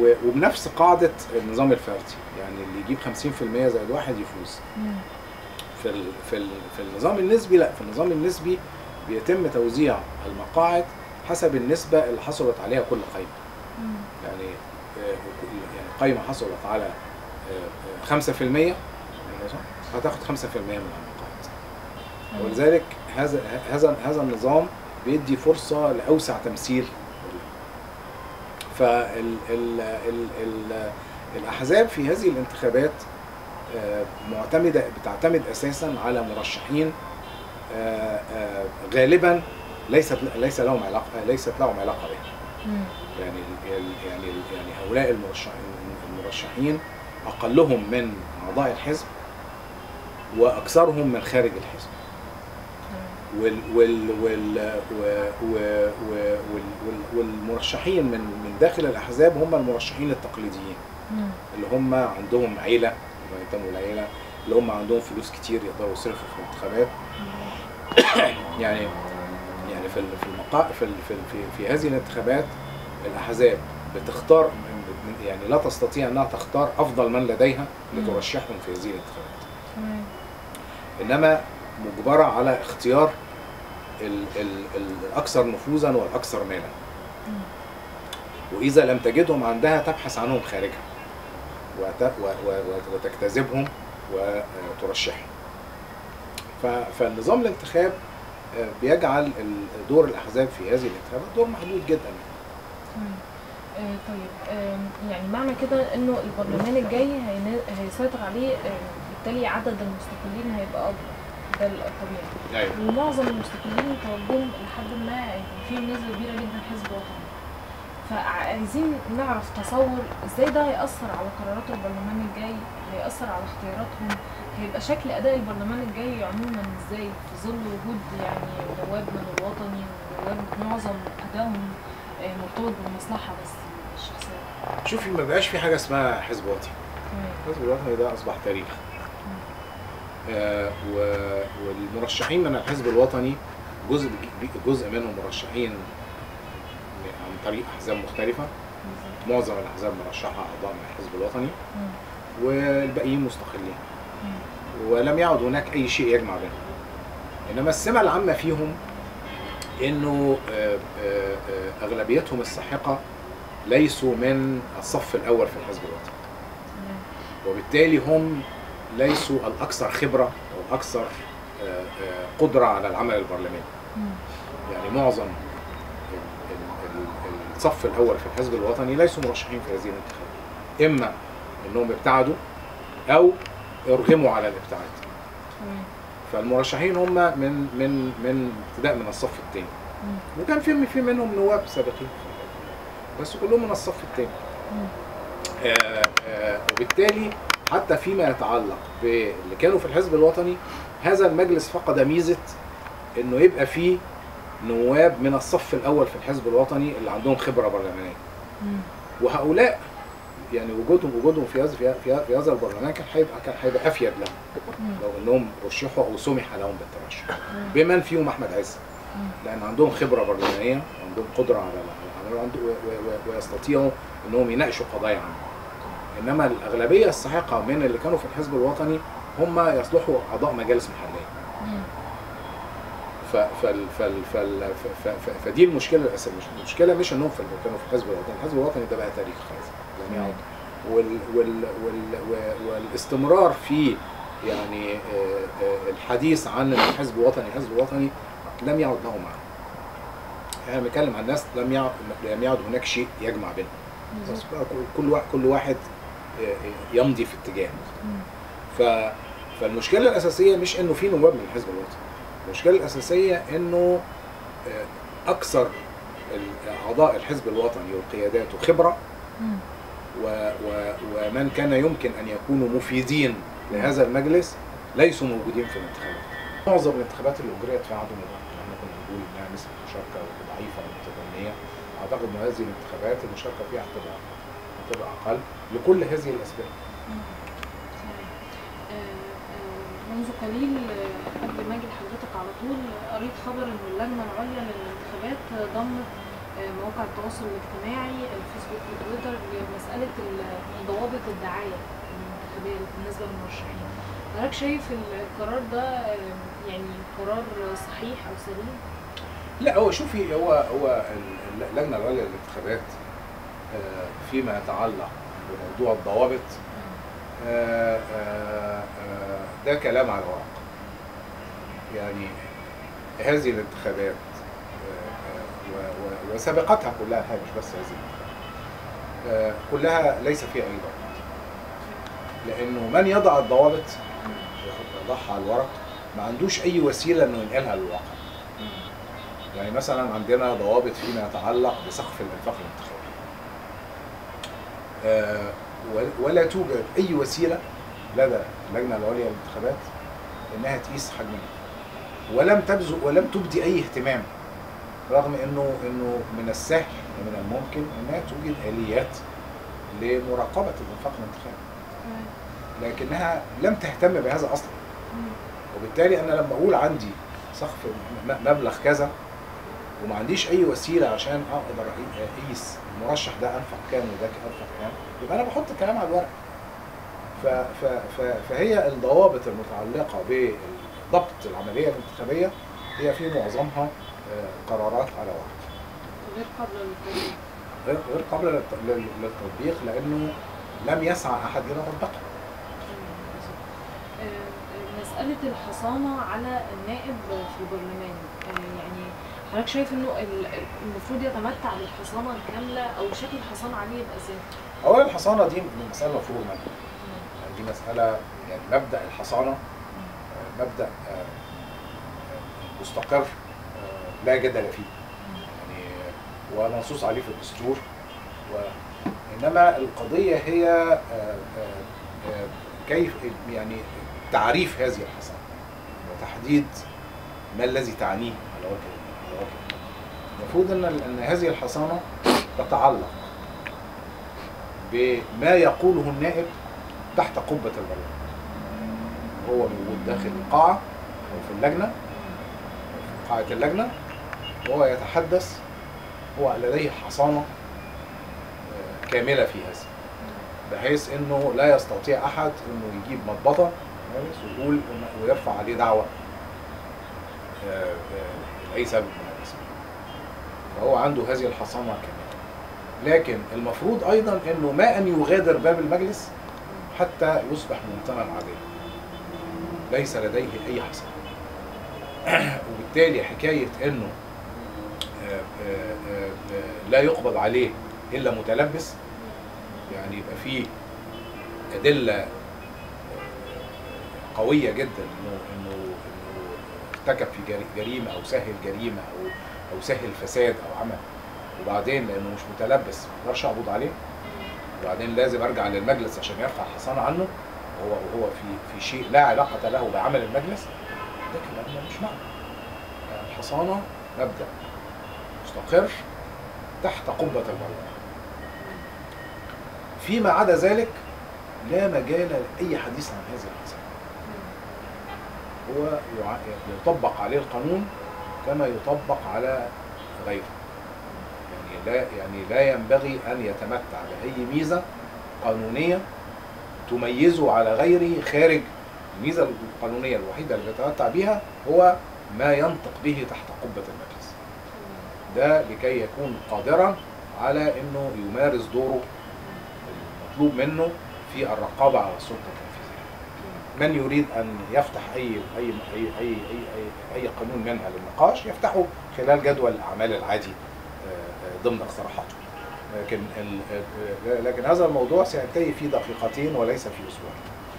و- وبنفس قاعده النظام الفردي يعني اللي يجيب 50% زائد واحد يفوز مم. في ال في ال في النظام النسبي لا في النظام النسبي بيتم توزيع المقاعد حسب النسبه اللي حصلت عليها كل قائمه مم. يعني آه، يعني قائمه حصلت على آه، آه، 5% يعني صح؟ هتاخد 5% من المقاعد أيوة. ولذلك هذا هذا هذا النظام بيدي فرصه لاوسع تمثيل فال ال ال ال الاحزاب في هذه الانتخابات آه، معتمده بتعتمد اساسا على مرشحين آه، آه، غالبا ليست ليس لهم علاقه ليست لهم علاقه بها مم. يعني ال- يعني ال- يعني هؤلاء المرشحين المرشحين اقلهم من اعضاء الحزب واكثرهم من خارج الحزب وال وال وال و- و- و- وال- وال- والمرشحين من من داخل الاحزاب هم المرشحين التقليديين مم. اللي هم عندهم عيله اللي ينتموا لعيله اللي هم عندهم فلوس كتير يقدروا يصرفوا في الانتخابات يعني يعني في ال- في المقا في ال- في ال- في, في هذه الانتخابات الاحزاب بتختار يعني لا تستطيع انها تختار افضل من لديها لترشحهم في هذه الانتخابات تمام انما مجبره على اختيار ال ال ال الاكثر نفوذا والاكثر مالا مم. واذا لم تجدهم عندها تبحث عنهم خارجها وت- و- و- وتجتذبهم وترشحهم ف- فالنظام الانتخاب آه، بيجعل ال- دور الاحزاب في هذه الانتخابات دور محدود جدا تمام. آه، طيب آم، يعني معنى كده انه البرلمان الجاي هين- هيسيطر عليه آه، بالتالي عدد المستقلين هيبقى اكبر ده الطبيعي ايوه ومعظم المستقلين توجههم لحد ما يعني فيهم نسبه كبيره جدا حزب وطني فعايزين نعرف تصور ازاي ده هيأثر على قرارات البرلمان الجاي هيأثر على اختياراتهم هيبقى شكل أداء البرلمان الجاي عموما ازاي في ظل وجود يعني نواب من الوطني ونواب معظم أدائهم آه، مرتبط بالمصلحة بس الشخصية شوفي ما بقاش في حاجه اسمها حزب وطني تمام الحزب الوطني ده اصبح تاريخ آه و- والمرشحين من الحزب الوطني جزء جزء منهم مرشحين عن طريق احزاب مختلفه بالظبط. معظم الاحزاب مرشحه اعضاء من الحزب الوطني مم. والباقيين مستقلين مم. ولم يعد هناك اي شيء يجمع بينهم انما السمه العامه فيهم انه آه، آه، آه، اغلبيتهم الساحقه ليسوا من الصف الاول في الحزب الوطني تمام. وبالتالي هم ليسوا الاكثر خبره والاكثر آه، آه، قدره على العمل البرلماني مم. يعني معظم ال- ال- ال- الصف الاول في الحزب الوطني ليسوا مرشحين في هذه الانتخابات اما انهم ابتعدوا او ارغموا على الابتعاد تمام. فالمرشحين هم من من من ابتداء من الصف الثاني مم. وكان في في منهم نواب سابقين بس كلهم من الصف الثاني مم. آه، آه، وبالتالي حتى فيما يتعلق باللي كانوا في الحزب الوطني هذا المجلس فقد ميزه انه يبقى فيه نواب من الصف الاول في الحزب الوطني اللي عندهم خبره برلمانيه مم. وهؤلاء يعني وجودهم وجودهم في هذا في في, في هذا البرلمان كان هيبقى كان هيبقى افيد لهم مم. لو انهم رشحوا او سمح لهم بالترشح مم. بمن فيهم احمد عز مم. لان عندهم خبره برلمانيه وعندهم قدره على العمل وعنده- و- و- و- ويستطيعوا انهم يناقشوا قضايا عامه انما الاغلبيه الساحقه من اللي كانوا في الحزب الوطني هم يصلحوا اعضاء مجالس محليه مم. ف فال فال فال ف- ف- ف- فدي المشكله الاساسيه مش المشكله مش انهم في كانوا في الحزب الوطني الحزب الوطني ده بقى تاريخ خلاص لم يعد وال وال وال و- والاستمرار في يعني آه، آه، الحديث عن الحزب الوطني الحزب الوطني لم يعد له معنى يعني بنتكلم عن ناس لم يعد لم يعد هناك شيء يجمع بينهم بس بالظبط. بقى كل- كل واحد كل واحد آه، يمضي في اتجاه مم. ف فالمشكله الاساسيه مش انه في نواب من الحزب الوطني المشكله الاساسيه انه آه، اكثر ال- اعضاء الحزب الوطني وقياداته خبره مم. و و ومن كان يمكن ان يكونوا مفيدين لهذا المجلس ليسوا موجودين في الانتخابات. معظم الانتخابات اللي اجريت في عهد مبارك احنا كنا بنقول انها نسبه مشاركه ضعيفه متدنيه اعتقد ان هذه الانتخابات المشاركه فيها هتبقى هتبقى اقل لكل هذه الاسباب. آه، آه، منذ قليل آه، قبل ما اجي لحضرتك على طول قريت خبر ان اللجنه العليا للانتخابات ضمت آه، مواقع التواصل الاجتماعي الفيسبوك وتويتر لمساله ال- ضوابط الدعايه الانتخابيه بالنسبه للمرشحين حضرتك شايف القرار ده آه، يعني قرار صحيح او سليم؟ لا هو شوفي هو هو ال- اللجنه العليا للانتخابات آه، فيما يتعلق بموضوع الضوابط آه، آه، آه، ده كلام على ورق يعني هذه الانتخابات آه، آه، و- و- وسابقتها كلها الحقيقة مش بس هذه الانتخابات آه، كلها ليس فيها اي ضوابط لانه من يضع الضوابط يضعها على الورق ما عندوش اي وسيله انه ينقلها للواقع يعني مثلا عندنا ضوابط فيما يتعلق بسقف الانفاق الانتخابي آه، و- ولا توجد اي وسيله لدى اللجنه العليا للانتخابات انها تقيس حجم الانتخاب. ولم تبذل ولم تبدي اي اهتمام رغم انه انه من السهل ومن الممكن انها توجد اليات لمراقبه الانفاق الانتخابي لكنها لم تهتم بهذا اصلا وبالتالي انا لما اقول عندي سقف م- مبلغ كذا وما عنديش اي وسيله عشان اقدر أقي- اقيس المرشح ده انفق كام وده انفق كام يبقى انا بحط الكلام على الورق ف ف ف فهي الضوابط المتعلقه بضبط العمليه الانتخابيه هي في معظمها آه، قرارات على ورق غير قبل التطبيق غير غير قابله للت- لل- للتطبيق لانه لم يسعى احد الى تطبيقها آه، مسألة الحصانة على النائب في البرلمان آه، يعني حضرتك شايف انه ال- المفروض يتمتع بالحصانة الكاملة او شكل الحصانة عليه يبقى ازاي؟ اولا الحصانه دي مساله مفروغ منها يعني دي مساله يعني مبدا الحصانه آه، مبدا آه، آه، مستقر آه، لا جدل فيه يعني آه، ومنصوص عليه في الدستور وانما القضيه هي آه، آه، آه، كيف يعني تعريف هذه الحصانه وتحديد ما الذي تعنيه على وجه على وجه الحقيقة. المفروض ان ان هذه الحصانه تتعلق بما يقوله النائب تحت قبة البرلمان هو موجود داخل القاعة أو في اللجنة في قاعة اللجنة وهو يتحدث هو لديه حصانة آه، كاملة في هذا بحيث انه لا يستطيع احد انه يجيب مضبطة كويس ويقول إن- ويرفع عليه دعوة آه، آه، لأي سبب من الأسباب فهو عنده هذه الحصانة كاملة لكن المفروض ايضا انه ما ان يغادر باب المجلس حتى يصبح مواطنا عاديا ليس لديه اي حصانه وبالتالي حكايه انه آه، آه، آه، آه، لا يقبض عليه الا متلبس يعني يبقى فيه ادله آه، قويه جدا انه انه انه ارتكب في جري- جريمه او سهل جريمه او او سهل فساد او عمل وبعدين لانه مش متلبس ما اقدرش اقبض عليه وبعدين لازم ارجع للمجلس عشان يرفع حصانه عنه وهو وهو في في شيء لا علاقه له بعمل المجلس ده كلام مش معنى الحصانه مبدا مستقر تحت قبه البرلمان فيما عدا ذلك لا مجال لاي حديث عن هذه الحصانه هو يع- يطبق عليه القانون كما يطبق على غيره يعني لا يعني لا ينبغي ان يتمتع باي ميزه قانونيه تميزه على غيره خارج الميزه القانونيه الوحيده اللي يتمتع بها هو ما ينطق به تحت قبه المجلس ده لكي يكون قادرا على انه يمارس دوره المطلوب منه في الرقابه على السلطه التنفيذيه من يريد ان يفتح اي اي اي اي اي, أي, أي قانون منها للنقاش يفتحه خلال جدول الاعمال العادي آه، آه، ضمن اقتراحاته لكن ال- آه، لكن هذا الموضوع سينتهي في دقيقتين وليس في اسبوع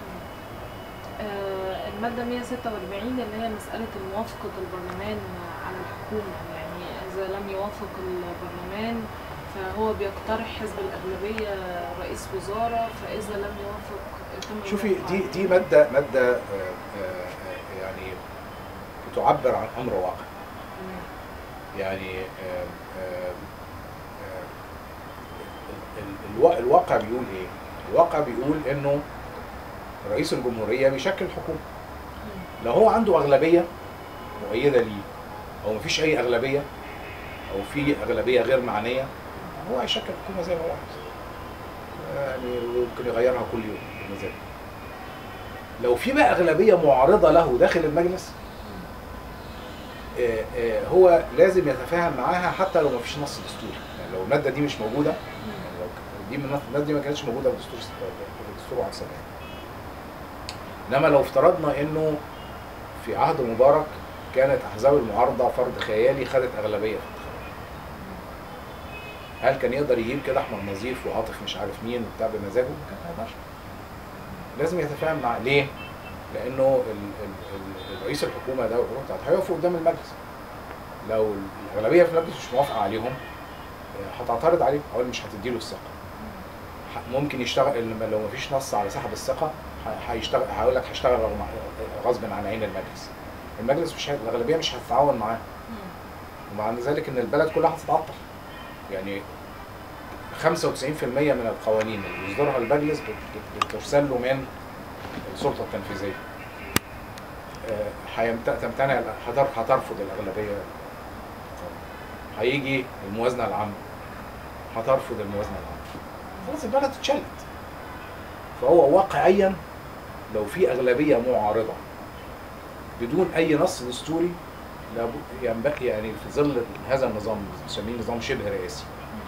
آه، المادة 146 اللي هي مسألة موافقة البرلمان على الحكومة يعني إذا لم يوافق البرلمان فهو بيقترح حزب الأغلبية رئيس وزارة فإذا لم يوافق يتم شوفي الوقوع دي عليه. دي ماده ماده آه، آه، آه، يعني بتعبر عن امر واقع تمام. يعني آم، آم، آم، ال- الوا- الواقع بيقول ايه؟ الواقع بيقول انه رئيس الجمهوريه بيشكل حكومه لو هو عنده اغلبيه مؤيده ليه او مفيش اي اغلبيه او في اغلبيه غير معنيه هو هيشكل حكومه زي ما هو عايز يعني ممكن يغيرها كل يوم بمزاجه لو في بقى اغلبيه معارضه له داخل المجلس آه، آه، هو لازم يتفاهم معاها حتى لو ما فيش نص دستوري يعني لو الماده دي مش موجوده يعني لو دي من الماده دي ما كانتش موجوده في دستور في دستور واحد سنه انما لو افترضنا انه في عهد مبارك كانت احزاب المعارضه فرد خيالي خدت اغلبيه في الانتخابات هل كان يقدر يجيب كده احمد نظيف وعاطف مش عارف مين وبتاع بمزاجه؟ ما كان هيقدرش لازم يتفاهم مع ليه؟ لانه ال... ال... ال... الرئيس الحكومه ده والحكومه بتاعته هيقفوا قدام المجلس لو الاغلبيه في المجلس مش موافقه عليهم آه، هتعترض عليه او مش هتديله الثقه ح- ممكن يشتغل لما لو مفيش نص على سحب الثقه ه- هيشتغل هقول لك هيشتغل رغم غصب عن عين المجلس المجلس مش هي- الاغلبيه مش هتتعاون معاه ومع ذلك ان البلد كلها هتتعطل يعني 95% من القوانين اللي بيصدرها المجلس بت- بت- بترسل له من السلطه التنفيذيه آه، هيمت- تمتنع هتر- هترفض الاغلبيه هيجي الموازنه العامه هترفض الموازنه العامه خلاص البلد اتشلت فهو واقعيا لو في اغلبيه معارضه بدون اي نص دستوري لابد ينبغي يعني في ظل هذا النظام بنسميه نظام شبه رئاسي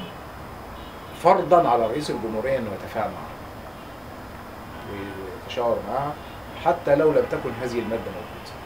فرضا على رئيس الجمهوريه انه يتفاعل معها ويتشاور معها حتى لو لم تكن هذه الماده موجوده